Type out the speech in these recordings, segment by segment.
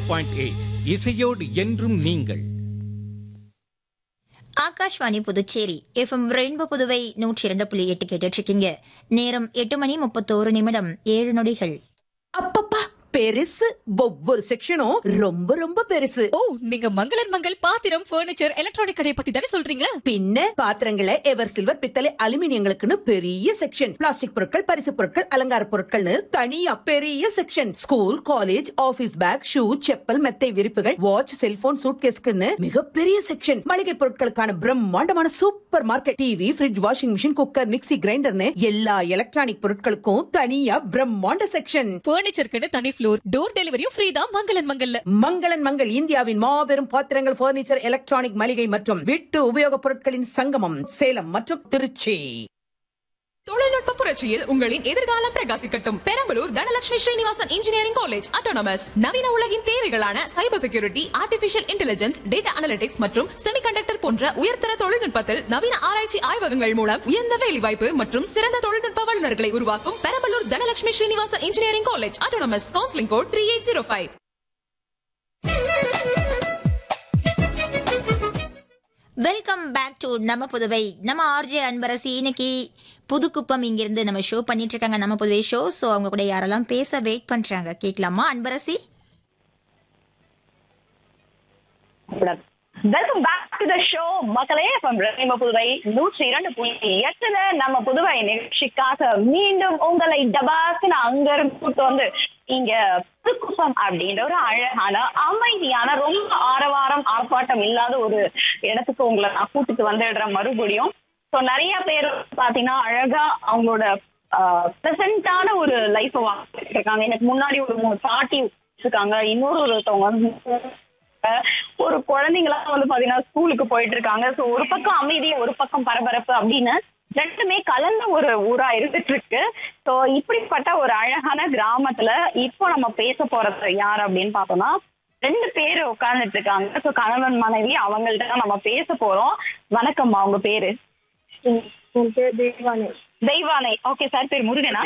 Point eight இசையோடு என்றும் நீங்கள் ஆகாஷ்வாணி புதுச்சேரி எஃப்எம் ரெயின்போ புதுவை நூற்றி இரண்டு புள்ளி எட்டு கேட்டுட்டு இருக்கீங்க நேரம் எட்டு மணி முப்பத்தோரு நிமிடம் ஏழு நொடிகள் அப்பப்பா பெருசு ஒவ்வொரு செக்ஷனும் ரொம்ப ரொம்ப பெருசு ஓ நீங்க மங்களன் மங்கள் பாத்திரம் பர்னிச்சர் எலக்ட்ரானிக் கடை பத்தி தானே சொல்றீங்க பின்ன பாத்திரங்களை எவர் சில்வர் பித்தளை அலுமினியங்களுக்குன்னு பெரிய செக்ஷன் பிளாஸ்டிக் பொருட்கள் பரிசு பொருட்கள் அலங்கார பொருட்கள்னு தனியா பெரிய section school college office bag shoe chappal மெத்தை விரிப்புகள் வாட்ச் செல்போன் சூட்கேஸ்க்குன்னு மிகப்பெரிய செக்ஷன் மளிகை பொருட்களுக்கான பிரம்மாண்டமான super market TV fridge washing machine cooker mixie கிரைண்டர்னு எல்லா எலக்ட்ரானிக் பொருட்களுக்கும் தனியா பிரம்மாண்ட செக்ஷன் பர்னிச்சருக்குன்னு தனி ஃப்ளோர் டோர் டெலிவரியும் ஃப்ரீ தான் மங்களன் மங்கல்ல மங்களன் மங்கள் இந்தியாவின் மாபெரும் பாத்திரங்கள் பர்னிச்சர் எலக்ட்ரானிக் மளிகை மற்றும் வீட்டு உபயோகப் பொருட்களின் சங்கமம் சேலம் மற்றும் திருச்சி தொழில்நுட்ப புரட்சியில் உங்களின் எதிர்காலம் பிரகாசிக்கட்டும் Perambalur Dhanalakshmi Srinivasan engineering college autonomous நவீன உலகின் தேவைகளான cyber security artificial intelligence data analytics மற்றும் செமிகண்டக்டர் போன்ற உயர்தர தொழில்நுட்பத்தில் நவீன ஆராய்ச்சி ஆய்வகங்கள் மூலம் உயர்ந்த வேலைவாய்ப்பு மற்றும் சிறந்த தொழில்நுட்ப வல்லுநர்களை உருவாக்கும் Perambalur Dhanalakshmi Srinivasan engineering college autonomous counselling code three eight zero five welcome back to நம்ம புதுவை நம்ம ஆர்ஜே அன்பரசி இன்னைக்கு புதுக்குப்பம் இங்கிருந்து நம்ம ஷோ பண்ணிட்டு இருக்காங்க நம்ம புதுவை ஷோ ஸோ அவங்க கூட யாரெல்லாம் பேச வெயிட் பண்றாங்க கேட்கலாமா Anbarasi welcome back to the show மக்களே from ரெயின்போ புதுவை நூற்றி இரண்டு புள்ளி எட்டுல நம்ம புதுவை நிகழ்ச்சிக்காக மீண்டும் உங்களை டபாஸ்னு அங்க இருந்து கூட்டு வந்து இங்க புதுக்குப்பம் அப்படின்ற ஒரு அழகான அமைதியான ரொம்ப ஆரவாரம் ஆர்ப்பாட்டம் இல்லாத ஒரு இடத்துக்கு உங்களை நான் கூட்டிட்டு வந்துடுறேன் மறுபடியும் ஸோ நிறைய பேர் பாத்தீங்கன்னா அழகா அவங்களோட ப்ரெசண்டான ஒரு லைஃப் வாழ்ந்துட்டு இருக்காங்க எனக்கு முன்னாடி ஒரு மூணு பாட்டி இருக்காங்க இன்னொரு ஒருத்தவங்க வந்து ஒரு குழந்தைங்களாம் வந்து பாத்தீங்கன்னா ஸ்கூலுக்கு போயிட்டு இருக்காங்க சோ ஒரு பக்கம் அமைதி ஒரு பக்கம் பரபரப்பு அப்படின்னு ரெண்டுமே கலந்த ஒரு ஊரா இருந்துட்டு இருக்கு சோ இப்படிப்பட்ட ஒரு அழகான கிராமத்துல இப்போ நம்ம பேச போறது யார் அப்படின்னு பார்த்தோம்னா ரெண்டு பேர் உட்கார்ந்துட்டு இருக்காங்க சோ கணவன் மனைவி அவங்கள்ட்ட தான் நம்ம பேச போறோம் வணக்கம்மா உங்க பேரு தெய்வானை தெய்வானை ஓகே சார் பேர் முருகனா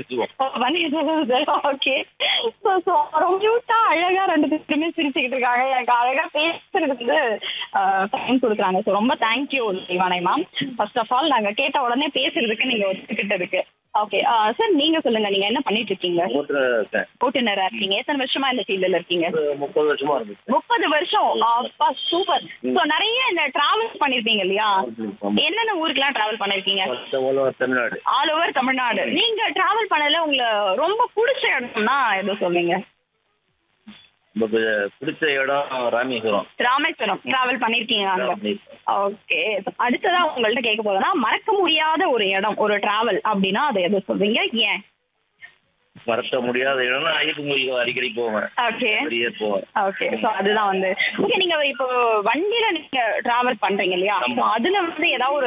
ஓகே ஸோ ஸோ ரொம்ப கியூட்டா அழகா ரெண்டு பேருமே சிரிச்சுக்கிட்டு இருக்காங்க எனக்கு அழகா பேசுறதுக்கு வந்து டைம் கொடுக்குறாங்க ஸோ ரொம்ப thank you Deivanai ma'am first of all நாங்க கேட்ட உடனே பேசுறதுக்கு நீங்க ஒத்துக்கிட்டதுக்கு ஓகே சார் நீங்க சொல்லுங்க நீங்க என்ன பண்ணிட்டு இருக்கீங்க ஓட்டுநரா இருக்கீங்க எத்தனை வருஷமா இந்த ஃபீல்டுல இருக்கீங்க முப்பது வருஷமா இருந்துச்சு முப்பது வருஷம் அப்பா சூப்பர் ஸோ நிறைய இந்த டிராவல் பண்ணிருப்பீங்க இல்லையா என்னென்ன ஊருக்குலாம் டிராவல் பண்ணிருக்கீங்க தமிழ்நாடு ஆல் ஓவர் தமிழ்நாடு நீங்க டிராவல் பண்ணல உங்களை ரொம்ப பிடிச்ச இடம்னா எது சொல்லுவீங்க நமக்கு பிடிச்ச இடம் ராமேஸ்வரம் ராமேஸ்வரம் டிராவல் பண்ணிருக்கீங்க அங்க ஓகே அடுத்ததா உங்கள்ட்ட கேட்க போறேன்னா மறக்க முடியாத ஒரு இடம் ஒரு டிராவல் அப்படின்னா அது எது சொல்றீங்க ஏன் மறக்க முடியாத இடம்னா ஐயப்பன் கோயிலுக்கு அடிக்கடி போவேன் ஓகே பெரிய போவேன் ஓகே ஸோ அதுதான் வந்து ஓகே நீங்க இப்போ வண்டியில நீங்க டிராவல் பண்றீங்க இல்லையா ஆமா. So அதுல வந்து ஏதாவது ஒரு